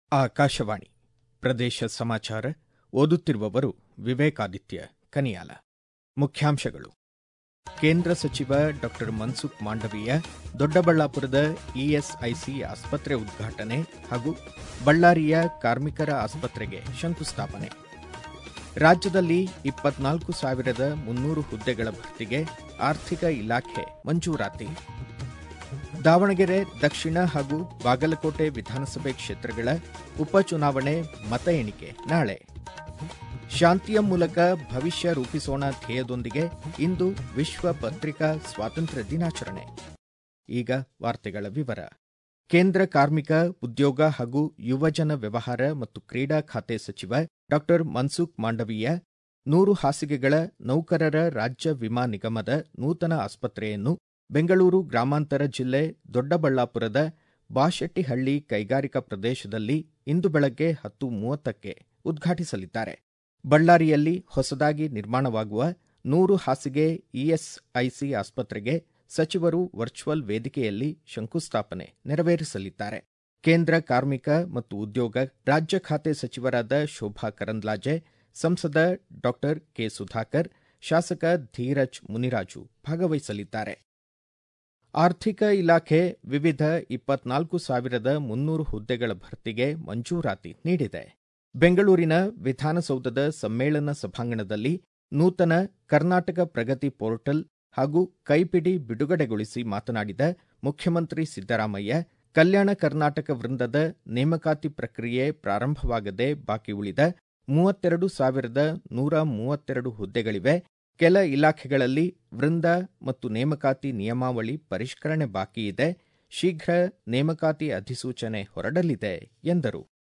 ಆಕಾಶವಾಣಿ ಪ್ರದೇಶ ಸಮಾಚಾರ ಓದುತ್ತಿರುವವರು ವಿವೇಕಾದಿತ್ಯ ಕನಿಯಾಲ ಮುಖ್ಯಾಂಶಗಳು ಕೇಂದ್ರ ಸಚಿವ ಡಾ ಮನ್ಸುಖ್ ಮಾಂಡವೀಯ ದೊಡ್ಡಬಳ್ಳಾಪುರದ ಇಎಸ್ಐಸಿ ಆಸ್ಪತ್ರೆ ಉದ್ಘಾಟನೆ ಹಾಗೂ ಬಳ್ಳಾರಿಯ ಕಾರ್ಮಿಕರ ಆಸ್ಪತ್ರೆಗೆ ಶಂಕುಸ್ಥಾಪನೆ ರಾಜ್ಯದಲ್ಲಿ ಇಪ್ಪತ್ನಾಲ್ಕು ಸಾವಿರದ ಮುನ್ನೂರು ಹುದ್ದೆಗಳ ಭರ್ತಿಗೆ ಆರ್ಥಿಕ ಇಲಾಖೆ ಮಂಜೂರಾತಿ ದಾವಣಗೆರೆ ದಕ್ಷಿಣ ಹಾಗೂ ಬಾಗಲಕೋಟೆ ವಿಧಾನಸಭೆ ಕ್ಷೇತ್ರಗಳ ಉಪಚುನಾವಣೆ ಮತ ಎಣಿಕೆ ನಾಳೆ ಶಾಂತಿಯ ಮೂಲಕ ಭವಿಷ್ಯ ರೂಪಿಸೋಣ ಧ್ಯೇಯದೊಂದಿಗೆ ಇಂದು ವಿಶ್ವ ಪತ್ರಿಕಾ ಸ್ವಾತಂತ್ರ್ಯ ದಿನಾಚರಣೆ ಈಗ ವಾರ್ತೆಗಳ ವಿವರ ಕೇಂದ್ರ ಕಾರ್ಮಿಕ ಉದ್ಯೋಗ ಹಾಗೂ ಯುವಜನ ವ್ಯವಹಾರ ಮತ್ತು ಕ್ರೀಡಾ ಖಾತೆ ಸಚಿವ ಡಾ ಮನ್ಸುಖ್ ಮಾಂಡವೀಯ ನೂರು ಹಾಸಿಗೆಗಳ ನೌಕರರ ರಾಜ್ಯ ವಿಮಾ ನಿಗಮದ ನೂತನ ಆಸ್ಪತ್ರೆಯನ್ನು ಬೆಂಗಳೂರು ಗ್ರಾಮಾಂತರ ಜಿಲ್ಲೆ ದೊಡ್ಡಬಳ್ಳಾಪುರದ ಬಾಶೆಟ್ಟಿಹಳ್ಳಿ ಕೈಗಾರಿಕಾ ಪ್ರದೇಶದಲ್ಲಿ ಇಂದು ಬೆಳಗ್ಗೆ ಹತ್ತು ಮೂವತ್ತಕ್ಕೆ ಉದ್ಘಾಟಿಸಲಿದ್ದಾರೆ ಬಳ್ಳಾರಿಯಲ್ಲಿ ಹೊಸದಾಗಿ ನಿರ್ಮಾಣವಾಗುವ ನೂರು ಹಾಸಿಗೆ ಇಎಸ್ಐಸಿ ಆಸ್ಪತ್ರೆಗೆ ಸಚಿವರು ವರ್ಚುವಲ್ ವೇದಿಕೆಯಲ್ಲಿ ಶಂಕುಸ್ಥಾಪನೆ ನೆರವೇರಿಸಲಿದ್ದಾರೆ ಕೇಂದ್ರ ಕಾರ್ಮಿಕ ಮತ್ತು ಉದ್ಯೋಗ ರಾಜ್ಯ ಖಾತೆ ಸಚಿವರಾದ ಶೋಭಾ ಕರಂದ್ಲಾಜೆ ಸಂಸದ ಡಾ ಕೆ ಸುಧಾಕರ್ ಶಾಸಕ ಧೀರಜ್ ಮುನಿರಾಜು ಭಾಗವಹಿಸಲಿದ್ದಾರೆ ಆರ್ಥಿಕ ಇಲಾಖೆ ವಿವಿಧ ಇಪ್ಪತ್ನಾಲ್ಕು ಸಾವಿರದ ಮುನ್ನೂರು ಹುದ್ದೆಗಳ ಭರ್ತಿಗೆ ಮಂಜೂರಾತಿ ನೀಡಿದೆ ಬೆಂಗಳೂರಿನ ವಿಧಾನಸೌಧದ ಸಮ್ಮೇಳನ ಸಭಾಂಗಣದಲ್ಲಿ ನೂತನ ಕರ್ನಾಟಕ ಪ್ರಗತಿ ಪೋರ್ಟಲ್ ಹಾಗೂ ಕೈಪಿಡಿ ಬಿಡುಗಡೆಗೊಳಿಸಿ ಮಾತನಾಡಿದ ಮುಖ್ಯಮಂತ್ರಿ ಸಿದ್ದರಾಮಯ್ಯ ಕಲ್ಯಾಣ ಕರ್ನಾಟಕ ವೃಂದದ ನೇಮಕಾತಿ ಪ್ರಕ್ರಿಯೆ ಪ್ರಾರಂಭವಾಗದೆ ಬಾಕಿ ಉಳಿದ ಮೂವತ್ತೆರಡು ಸಾವಿರದ ನೂರ ಮೂವತ್ತೆರಡು ಹುದ್ದೆಗಳಿವೆ ಕೆಲ ಇಲಾಖೆಗಳಲ್ಲಿ ವೃಂದ ಮತ್ತು ನೇಮಕಾತಿ ನಿಯಮಾವಳಿ ಪರಿಷ್ಕರಣೆ ಬಾಕಿ ಇದೆ ಶೀಘ್ರ ನೇಮಕಾತಿ ಅಧಿಸೂಚನೆ ಹೊರಡಲಿದೆ ಎಂದರು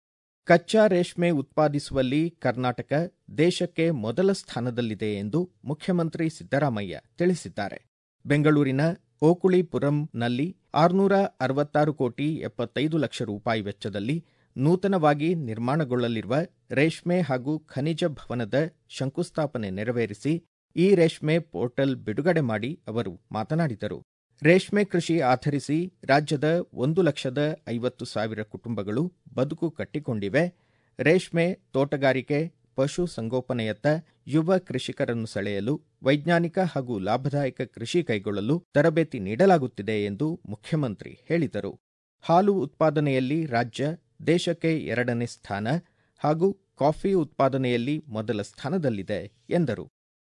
ಕಚ್ಚಾ ರೇಷ್ಮೆ ಉತ್ಪಾದಿಸುವಲ್ಲಿ ಕರ್ನಾಟಕ ದೇಶಕ್ಕೆ ಮೊದಲ ಸ್ಥಾನದಲ್ಲಿದೆ ಎಂದು ಮುಖ್ಯಮಂತ್ರಿ ಸಿದ್ದರಾಮಯ್ಯ ತಿಳಿಸಿದ್ದಾರೆ ಬೆಂಗಳೂರಿನ ಓಕುಳಿಪುರಂನಲ್ಲಿ ಆರುನೂರ ಅರವತ್ತಾರು ಕೋಟಿ ಎಪ್ಪತ್ತೈದು ಲಕ್ಷ ರೂಪಾಯಿ ವೆಚ್ಚದಲ್ಲಿ ನೂತನವಾಗಿ ನಿರ್ಮಾಣಗೊಳ್ಳಲಿರುವ ರೇಷ್ಮೆ ಹಾಗೂ ಖನಿಜ ಭವನದ ಶಂಕುಸ್ಥಾಪನೆ ನೆರವೇರಿಸಿ ಈ ರೇಷ್ಮೆ ಪೋರ್ಟಲ್ ಬಿಡುಗಡೆ ಮಾಡಿ ಅವರು ಮಾತನಾಡಿದರು ರೇಷ್ಮೆ ಕೃಷಿ ಆಧರಿಸಿ ರಾಜ್ಯದ ಒಂದು ಲಕ್ಷದ ಐವತ್ತು ಸಾವಿರ ಕುಟುಂಬಗಳು ಬದುಕು ಕಟ್ಟಿಕೊಂಡಿವೆ ರೇಷ್ಮೆ ತೋಟಗಾರಿಕೆ ಪಶು ಸಂಗೋಪನೆಯತ್ತ ಯುವ ಕೃಷಿಕರನ್ನು ಸೆಳೆಯಲು ವೈಜ್ಞಾನಿಕ ಹಾಗೂ ಲಾಭದಾಯಕ ಕೃಷಿ ಕೈಗೊಳ್ಳಲು ತರಬೇತಿ ನೀಡಲಾಗುತ್ತಿದೆ ಎಂದು ಮುಖ್ಯಮಂತ್ರಿ ಹೇಳಿದರು ಹಾಲು ಉತ್ಪಾದನೆಯಲ್ಲಿ ರಾಜ್ಯ ದೇಶಕ್ಕೆ ಎರಡನೇ ಸ್ಥಾನ ಹಾಗೂ ಕಾಫಿ ಉತ್ಪಾದನೆಯಲ್ಲಿ ಮೊದಲ ಸ್ಥಾನದಲ್ಲಿದೆ ಎಂದರು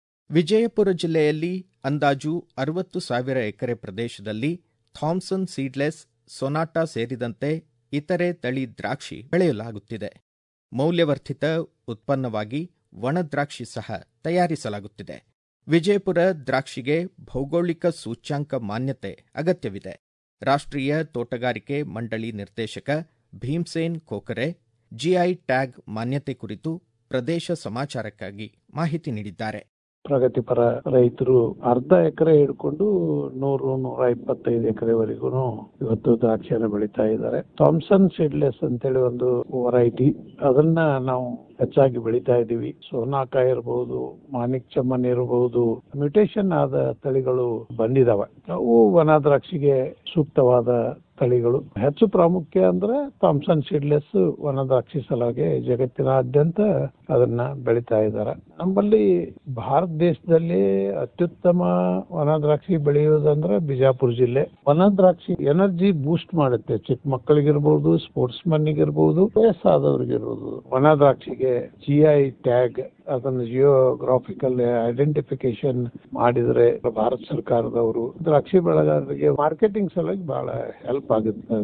ವಿಜಯಪುರ ಜಿಲ್ಲೆಯಲ್ಲಿ ಅಂದಾಜು ಅರವತ್ತು ಸಾವಿರ ಎಕರೆ ಪ್ರದೇಶದಲ್ಲಿ ಥಾಮ್ಸನ್ ಸೀಡ್ಲೆಸ್ ಸೊನಾಟಾ ಸೇರಿದಂತೆ ಇತರೆ ತಳಿ ದ್ರಾಕ್ಷಿ ಬೆಳೆಯಲಾಗುತ್ತಿದೆ ಮೌಲ್ಯವರ್ಧಿತ ಉತ್ಪನ್ನವಾಗಿ ಒಣ ದ್ರಾಕ್ಷಿ ಸಹ ತಯಾರಿಸಲಾಗುತ್ತಿದೆ ವಿಜಯಪುರ ದ್ರಾಕ್ಷಿಗೆ ಭೌಗೋಳಿಕ ಸೂಚ್ಯಾಂಕ ಮಾನ್ಯತೆ ಅಗತ್ಯವಿದೆ ರಾಷ್ಟ್ರೀಯ ತೋಟಗಾರಿಕೆ ಮಂಡಳಿ ನಿರ್ದೇಶಕ ಭೀಮ್ಸೇನ್ ಖೋಖರೆ ಜಿಐ ಟ್ಯಾಗ್ ಮಾನ್ಯತೆ ಕುರಿತು ಪ್ರದೇಶ ಸಮಾಚಾರಕ್ಕಾಗಿ ಮಾಹಿತಿ ನೀಡಿದ್ದಾರೆ ಪ್ರಗತಿಪರ ರೈತರು ಅರ್ಧ ಎಕರೆ ಹಿಡ್ಕೊಂಡು ನೂರು ನೂರ ಇಪ್ಪತ್ತೈದು ಎಕರೆವರೆಗೂ ಇವತ್ತು ದ್ರಾಕ್ಷಿಯನ್ನು ಬೆಳೀತಾ ಇದ್ದಾರೆ ಥಾಮ್ಸನ್ ಸೀಡ್ಲೆಸ್ ಅಂತೇಳಿ ಒಂದು ವೆರೈಟಿ ಅದನ್ನ ನಾವು ಹೆಚ್ಚಾಗಿ ಬೆಳೀತಾ ಇದ್ದೀವಿ ಸೋನಾಕ ಇರಬಹುದು ಮಾಣಿಕ್ ಚಮ್ಮನ್ ಇರಬಹುದು ಮ್ಯೂಟೇಶನ್ ಆದ ತಳಿಗಳು ಬಂದಿದಾವೆ ಅವು ವನ ದ್ರಾಕ್ಷಿಗೆ ಸೂಕ್ತವಾದ ತಳಿಗಳು ಹೆಚ್ಚು ಪ್ರಾಮುಖ್ಯ ಅಂದ್ರೆ ಥಾಮ್ಸನ್ ಸೀಡ್ಲೆಸ್ ವನ ದ್ರಾಕ್ಷಿ ಸಲುವಾಗಿ ಜಗತ್ತಿನಾದ್ಯಂತ ಅದನ್ನ ಬೆಳೀತಾ ಇದ್ದಾರೆ ನಮ್ಮಲ್ಲಿ ಭಾರತ ದೇಶದಲ್ಲಿ ಅತ್ಯುತ್ತಮ ವನ ದ್ರಾಕ್ಷಿ ಬೆಳೆಯುವುದಂದ್ರೆ ಬಿಜಾಪುರ ಜಿಲ್ಲೆ ವನ ದ್ರಾಕ್ಷಿ ಎನರ್ಜಿ ಬೂಸ್ಟ್ ಮಾಡುತ್ತೆ ಚಿಕ್ಕ ಮಕ್ಕಳಿಗಿರ್ಬಹುದು ಸ್ಪೋರ್ಟ್ಸ್ ಮನ್ನಿಗಿರ್ಬಹುದು ವಯಸ್ಸಾದವ್ರಿಗಿರ್ಬಹುದು ವನ ದ್ರಾಕ್ಷಿಗೆ ಜಿಐ ಟ್ಯಾಗ್ ಅದನ್ನು ಜಿಯೋಗ್ರಾಫಿಕಲ್ ಐಡೆಂಟಿಫಿಕೇಶನ್ ಮಾಡಿದ್ರೆ ಭಾರತ ಸರ್ಕಾರದವರು ದ್ರಾಕ್ಷಿ ಬೆಳೆಗಾರರಿಗೆ ಮಾರ್ಕೆಟಿಂಗ್ ಸಲುವಾಗಿ ಬಹಳ ಹೆಲ್ಪ್ ಆಗುತ್ತೆ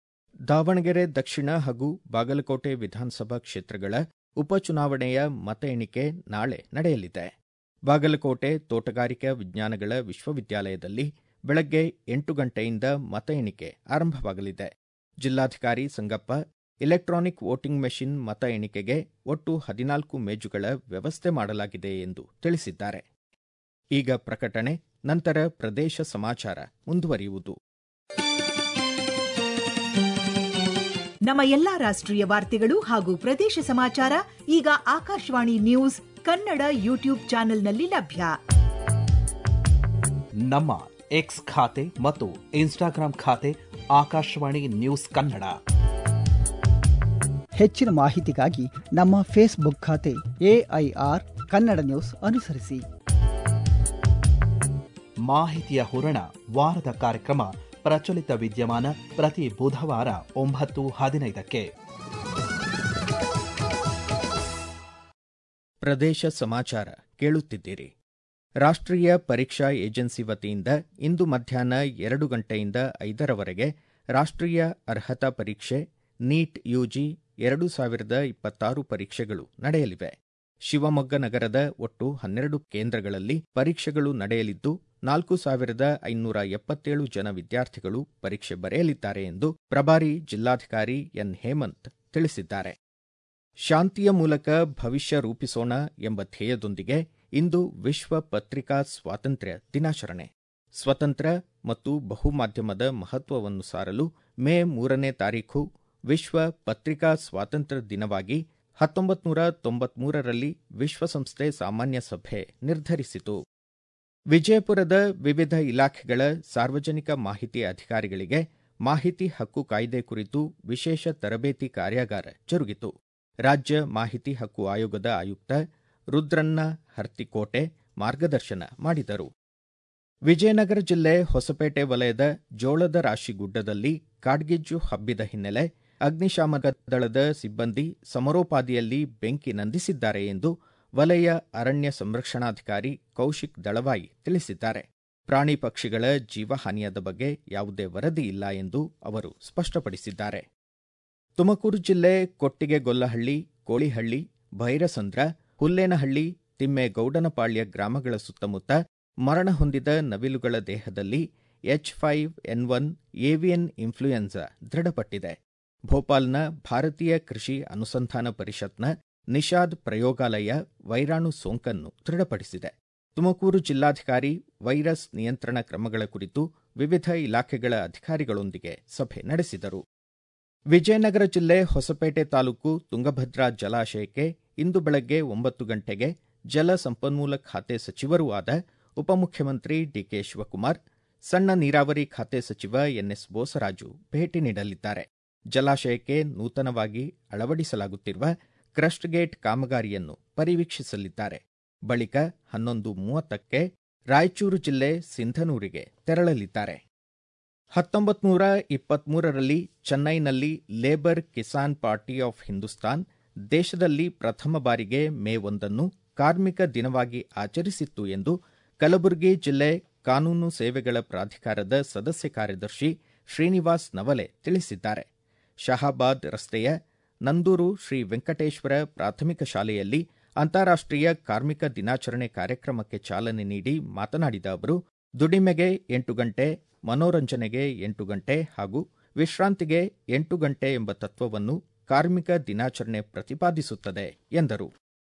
ದಾವಣಗೆರೆ ದಕ್ಷಿಣ ಹಾಗೂ ಬಾಗಲಕೋಟೆ ವಿಧಾನಸಭಾ ಕ್ಷೇತ್ರಗಳ ಉಪಚುನಾವಣೆಯ ಮತ ಎಣಿಕೆ ನಾಳೆ ನಡೆಯಲಿದೆ ಬಾಗಲಕೋಟೆ ತೋಟಗಾರಿಕಾ ವಿಜ್ಞಾನಗಳ ವಿಶ್ವವಿದ್ಯಾಲಯದಲ್ಲಿ ಬೆಳಗ್ಗೆ ಎಂಟು ಗಂಟೆಯಿಂದ ಮತ ಎಣಿಕೆ ಆರಂಭವಾಗಲಿದೆ ಜಿಲ್ಲಾಧಿಕಾರಿ ಸಂಗಪ್ಪ ಇಲೆಕ್ಟ್ರಾನಿಕ್ ವೋಟಿಂಗ್ ಮೆಷಿನ್ ಮತ ಎಣಿಕೆಗೆ ಒಟ್ಟು ಹದಿನಾಲ್ಕು ಮೇಜುಗಳ ವ್ಯವಸ್ಥೆ ಮಾಡಲಾಗಿದೆ ಎಂದು ತಿಳಿಸಿದ್ದಾರೆ ಈಗ ಪ್ರಕಟಣೆ ನಂತರ ಪ್ರದೇಶ ಸಮಾಚಾರ ಮುಂದುವರಿಯುವುದು ನಮ್ಮ ಎಲ್ಲಾ ರಾಷ್ಟ್ರೀಯ ವಾರ್ತೆಗಳು ಹಾಗೂ ಪ್ರದೇಶ ಸಮಾಚಾರ ಈಗ ಆಕಾಶವಾಣಿ ನ್ಯೂಸ್ ಕನ್ನಡ ಯೂಟ್ಯೂಬ್ ಚಾನೆಲ್ನಲ್ಲಿ ಲಭ್ಯ ನಮ್ಮ ಎಕ್ಸ್ ಖಾತೆ ಮತ್ತು ಇನ್ಸ್ಟಾಗ್ರಾಂ ಖಾತೆ ಆಕಾಶವಾಣಿ ನ್ಯೂಸ್ ಕನ್ನಡ ಹೆಚ್ಚಿನ ಮಾಹಿತಿಗಾಗಿ ನಮ್ಮ ಫೇಸ್ಬುಕ್ ಖಾತೆ ಎಐಆರ್ ಕನ್ನಡ ನ್ಯೂಸ್ ಅನುಸರಿಸಿ ಮಾಹಿತಿಯ ಹೂರಣ ವಾರದ ಕಾರ್ಯಕ್ರಮ ಪ್ರಚಲಿತ ವಿದ್ಯಮಾನ ಪ್ರತಿ ಬುಧವಾರ ಒಂಬತ್ತು ಹದಿನೈದಕ್ಕೆ ಪ್ರದೇಶ ಸಮಾಚಾರ ಕೇಳುತ್ತಿದ್ದೀರಿ ರಾಷ್ಟ್ರೀಯ ಪರೀಕ್ಷಾ ಏಜೆನ್ಸಿ ವತಿಯಿಂದ ಇಂದು ಮಧ್ಯಾಹ್ನ ಎರಡು ಗಂಟೆಯಿಂದ ಐದರವರೆಗೆ ರಾಷ್ಟ್ರೀಯ ಅರ್ಹತಾ ಪರೀಕ್ಷೆ ನೀಟ್ ಯುಜಿ ಎರಡು ಸಾವಿರದ ಇಪ್ಪತ್ತಾರು ಪರೀಕ್ಷೆಗಳು ನಡೆಯಲಿವೆ ಶಿವಮೊಗ್ಗ ನಗರದ ಒಟ್ಟು ಹನ್ನೆರಡು ಕೇಂದ್ರಗಳಲ್ಲಿ ಪರೀಕ್ಷೆಗಳು ನಡೆಯಲಿದ್ದು ನಾಲ್ಕು ಸಾವಿರದ ಐನೂರ ಎಪ್ಪತ್ತೇಳು ಜನ ವಿದ್ಯಾರ್ಥಿಗಳು ಪರೀಕ್ಷೆ ಬರೆಯಲಿದ್ದಾರೆ ಎಂದು ಪ್ರಭಾರಿ ಜಿಲ್ಲಾಧಿಕಾರಿ ಎನ್ ಹೇಮಂತ್ ತಿಳಿಸಿದ್ದಾರೆ ಶಾಂತಿಯ ಮೂಲಕ ಭವಿಷ್ಯ ರೂಪಿಸೋಣ ಎಂಬ ಧ್ಯೇಯದೊಂದಿಗೆ ಇಂದು ವಿಶ್ವ ಪತ್ರಿಕಾ ಸ್ವಾತಂತ್ರ್ಯ ದಿನಾಚರಣೆ ಸ್ವತಂತ್ರ ಮತ್ತು ಬಹುಮಾಧ್ಯಮದ ಮಹತ್ವವನ್ನು ಸಾರಲು ಮೇ ಮೂರನೇ ತಾರೀಖು ವಿಶ್ವ ಪತ್ರಿಕಾ ಸ್ವಾತಂತ್ರ್ಯ ದಿನವಾಗಿ ಹತ್ತೊಂಬತ್ತು ನೂರ ತೊಂಬತ್ಮೂರರಲ್ಲಿ ವಿಶ್ವಸಂಸ್ಥೆ ಸಾಮಾನ್ಯ ಸಭೆ ನಿರ್ಧರಿಸಿತು ವಿಜಯಪುರದ ವಿವಿಧ ಇಲಾಖೆಗಳ ಸಾರ್ವಜನಿಕ ಮಾಹಿತಿ ಅಧಿಕಾರಿಗಳಿಗೆ ಮಾಹಿತಿ ಹಕ್ಕು ಕಾಯ್ದೆ ಕುರಿತು ವಿಶೇಷ ತರಬೇತಿ ಕಾರ್ಯಾಗಾರ ಜರುಗಿತು ರಾಜ್ಯ ಮಾಹಿತಿ ಹಕ್ಕು ಆಯೋಗದ ಆಯುಕ್ತ ರುದ್ರನ್ನ ಹರ್ತಿಕೋಟೆ ಮಾರ್ಗದರ್ಶನ ಮಾಡಿದರು ವಿಜಯನಗರ ಜಿಲ್ಲೆ ಹೊಸಪೇಟೆ ವಲಯದ ಜೋಳದ ರಾಶಿ ಗುಡ್ಡದಲ್ಲಿ ಕಾಡ್ಗಿಜ್ಜು ಹಬ್ಬಿದ ಹಿನ್ನೆಲೆ ಅಗ್ನಿಶಾಮಕ ದಳದ ಸಿಬ್ಬಂದಿ ಸಮರೋಪಾದಿಯಲ್ಲಿ ಬೆಂಕಿ ನಂದಿಸಿದ್ದಾರೆ ಎಂದು ವಲಯ ಅರಣ್ಯ ಸಂರಕ್ಷಣಾಧಿಕಾರಿ ಕೌಶಿಕ್ ದಳವಾಯಿ ತಿಳಿಸಿದ್ದಾರೆ ಪ್ರಾಣಿ ಪಕ್ಷಿಗಳ ಜೀವಹಾನಿಯಾದ ಬಗ್ಗೆ ಯಾವುದೇ ವರದಿ ಇಲ್ಲ ಎಂದು ಅವರು ಸ್ಪಷ್ಟಪಡಿಸಿದ್ದಾರೆ ತುಮಕೂರು ಜಿಲ್ಲೆ ಕೊಟ್ಟಿಗೆಗೊಲ್ಲಹಳ್ಳಿ ಕೋಳಿಹಳ್ಳಿ ಭೈರಸಂದ್ರ ಹುಲ್ಲೇನಹಳ್ಳಿ ತಿಮ್ಮೇಗೌಡನಪಾಳ್ಯ ಗ್ರಾಮಗಳ ಸುತ್ತಮುತ್ತ ಮರಣ ಹೊಂದಿದ ನವಿಲುಗಳ ದೇಹದಲ್ಲಿ H five N one avian influenza ದೃಢಪಟ್ಟಿದೆ ಭೋಪಾಲ್ನ ಭಾರತೀಯ ಕೃಷಿ ಅನುಸಂಧಾನ ಪರಿಷತ್ನ ನಿಷಾದ್ ಪ್ರಯೋಗಾಲಯ ವೈರಾಣು ಸೋಂಕನ್ನು ದೃಢಪಡಿಸಿದೆ ತುಮಕೂರು ಜಿಲ್ಲಾಧಿಕಾರಿ ವೈರಸ್ ನಿಯಂತ್ರಣ ಕ್ರಮಗಳ ಕುರಿತು ವಿವಿಧ ಇಲಾಖೆಗಳ ಅಧಿಕಾರಿಗಳೊಂದಿಗೆ ಸಭೆ ನಡೆಸಿದರು ವಿಜಯನಗರ ಜಿಲ್ಲೆ ಹೊಸಪೇಟೆ ತಾಲೂಕು ತುಂಗಭದ್ರಾ ಜಲಾಶಯಕ್ಕೆ ಇಂದು ಬೆಳಗ್ಗೆ ಒಂಬತ್ತು ಗಂಟೆಗೆ ಜಲ ಸಂಪನ್ಮೂಲ ಖಾತೆ ಸಚಿವರೂ ಆದ ಉಪಮುಖ್ಯಮಂತ್ರಿ ಡಿಕೆ ಶಿವಕುಮಾರ್ ಸಣ್ಣ ನೀರಾವರಿ ಖಾತೆ ಸಚಿವ ಎನ್ಎಸ್ ಬೋಸರಾಜು ಭೇಟಿ ನೀಡಲಿದ್ದಾರೆ ಜಲಾಶಯಕ್ಕೆ ನೂತನವಾಗಿ ಅಳವಡಿಸಲಾಗುತ್ತಿರುವ ಕ್ರಸ್ಟ್ ಗೇಟ್ ಕಾಮಗಾರಿಯನ್ನು ಪರಿವೀಕ್ಷಿಸಲಿದ್ದಾರೆ ಬಳಿಕ ಹನ್ನೊಂದು ಮೂವತ್ತಕ್ಕೆ ರಾಯಚೂರು ಜಿಲ್ಲೆ ಸಿಂಧನೂರಿಗೆ ತೆರಳಲಿದ್ದಾರೆ ಹತ್ತೊಂಬತ್ತು ನೂರ ಇಪ್ಪತ್ಮೂರರಲ್ಲಿ ಚೆನ್ನೈನಲ್ಲಿ labour Kisan party of Hindustan ದೇಶದಲ್ಲಿ ಪ್ರಥಮ ಬಾರಿಗೆ ಮೇ ಒಂದನ್ನು ಕಾರ್ಮಿಕ ದಿನವಾಗಿ ಆಚರಿಸಿತ್ತು ಎಂದು ಕಲಬುರಗಿ ಜಿಲ್ಲೆ ಕಾನೂನು ಸೇವೆಗಳ ಪ್ರಾಧಿಕಾರದ ಸದಸ್ಯ ಕಾರ್ಯದರ್ಶಿ ಶ್ರೀನಿವಾಸ್ ನವಲೆ ತಿಳಿಸಿದ್ದಾರೆ ಶಹಾಬಾದ್ ರಸ್ತೆಯ ನಂದೂರು ಶ್ರೀ ವೆಂಕಟೇಶ್ವರ ಪ್ರಾಥಮಿಕ ಶಾಲೆಯಲ್ಲಿ ಅಂತಾರಾಷ್ಟ್ರೀಯ ಕಾರ್ಮಿಕ ದಿನಾಚರಣೆ ಕಾರ್ಯಕ್ರಮಕ್ಕೆ ಚಾಲನೆ ನೀಡಿ ಮಾತನಾಡಿದ ಅವರು ದುಡಿಮೆಗೆ ಎಂಟು ಗಂಟೆ ಮನೋರಂಜನೆಗೆ ಎಂಟು ಗಂಟೆ ಹಾಗೂ ವಿಶ್ರಾಂತಿಗೆ ಎಂಟು ಗಂಟೆ ಎಂಬ ತತ್ವವನ್ನು ಕಾರ್ಮಿಕ ದಿನಾಚರಣೆ ಪ್ರತಿಪಾದಿಸುತ್ತದೆ ಎಂದರು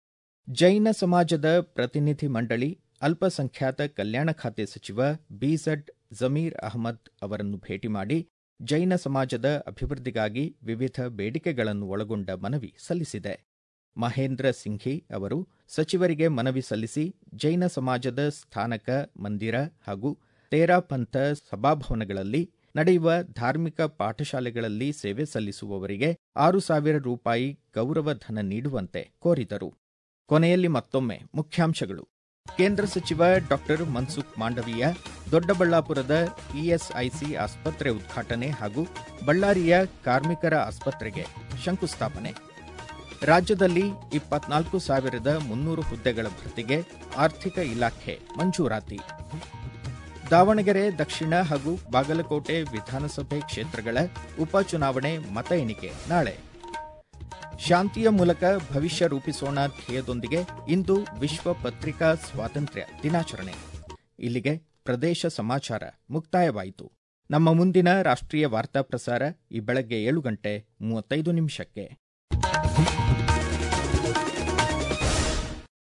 ಜೈನ ಸಮಾಜದ ಪ್ರತಿನಿಧಿ ಮಂಡಳಿ ಅಲ್ಪಸಂಖ್ಯಾತ ಕಲ್ಯಾಣ ಖಾತೆ ಸಚಿವ ಬಿಝಡ್ ಜಮೀರ್ ಅಹಮದ್ ಅವರನ್ನು ಭೇಟಿ ಮಾಡಿ ಜೈನ ಸಮಾಜದ ಅಭಿವೃದ್ಧಿಗಾಗಿ ವಿವಿಧ ಬೇಡಿಕೆಗಳನ್ನು ಒಳಗೊಂಡ ಮನವಿ ಸಲ್ಲಿಸಿದೆ ಮಹೇಂದ್ರ ಸಿಂಘಿ ಅವರು ಸಚಿವರಿಗೆ ಮನವಿ ಸಲ್ಲಿಸಿ ಜೈನ ಸಮಾಜದ ಸ್ಥಾನಕ ಮಂದಿರ ಹಾಗೂ ತೇರಾ ಪಂಥ ಸಭಾಭವನಗಳಲ್ಲಿ ನಡೆಯುವ ಧಾರ್ಮಿಕ ಪಾಠಶಾಲೆಗಳಲ್ಲಿ ಸೇವೆ ಸಲ್ಲಿಸುವವರಿಗೆ ಆರು ಸಾವಿರ ರೂಪಾಯಿ ಗೌರವ ಧನ ನೀಡುವಂತೆ ಕೋರಿದರು ಕೊನೆಯಲ್ಲಿ ಮತ್ತೊಮ್ಮೆ ಮುಖ್ಯಾಂಶಗಳು ಕೇಂದ್ರ ಸಚಿವ ಡಾಕ್ಟರ್ ಮನ್ಸುಖ್ ಮಾಂಡವೀಯ ದೊಡ್ಡಬಳ್ಳಾಪುರದ ಇಎಸ್ಐಸಿ ಆಸ್ಪತ್ರೆ ಉದ್ಘಾಟನೆ ಹಾಗೂ ಬಳ್ಳಾರಿಯ ಕಾರ್ಮಿಕರ ಆಸ್ಪತ್ರೆಗೆ ಶಂಕುಸ್ಥಾಪನೆ ರಾಜ್ಯದಲ್ಲಿ ಇಪ್ಪತ್ನಾಲ್ಕು ಸಾವಿರದ ಮುನ್ನೂರು ಹುದ್ದೆಗಳ ಭರ್ತಿಗೆ ಆರ್ಥಿಕ ಇಲಾಖೆ ಮಂಜೂರಾತಿ ದಾವಣಗೆರೆ ದಕ್ಷಿಣ ಹಾಗೂ ಬಾಗಲಕೋಟೆ ವಿಧಾನಸಭೆ ಕ್ಷೇತ್ರಗಳ ಉಪಚುನಾವಣೆ ಮತ ಎಣಿಕೆ ನಾಳೆ ಶಾಂತಿಯ ಮೂಲಕ ಭವಿಷ್ಯ ರೂಪಿಸೋಣ ಧ್ಯೇಯದೊಂದಿಗೆ ಇಂದು ವಿಶ್ವ ಪತ್ರಿಕಾ ಸ್ವಾತಂತ್ರ್ಯ ದಿನಾಚರಣೆ ಇಲ್ಲಿಗೆ ಪ್ರದೇಶ ಸಮಾಚಾರ ಮುಕ್ತಾಯವಾಯಿತು ನಮ್ಮ ಮುಂದಿನ ರಾಷ್ಟ್ರೀಯ ವಾರ್ತಾ ಪ್ರಸಾರ ಈ ಬೆಳಗ್ಗೆ ಏಳು ಗಂಟೆ ಮೂವತ್ತೈದು ನಿಮಿಷಕ್ಕೆ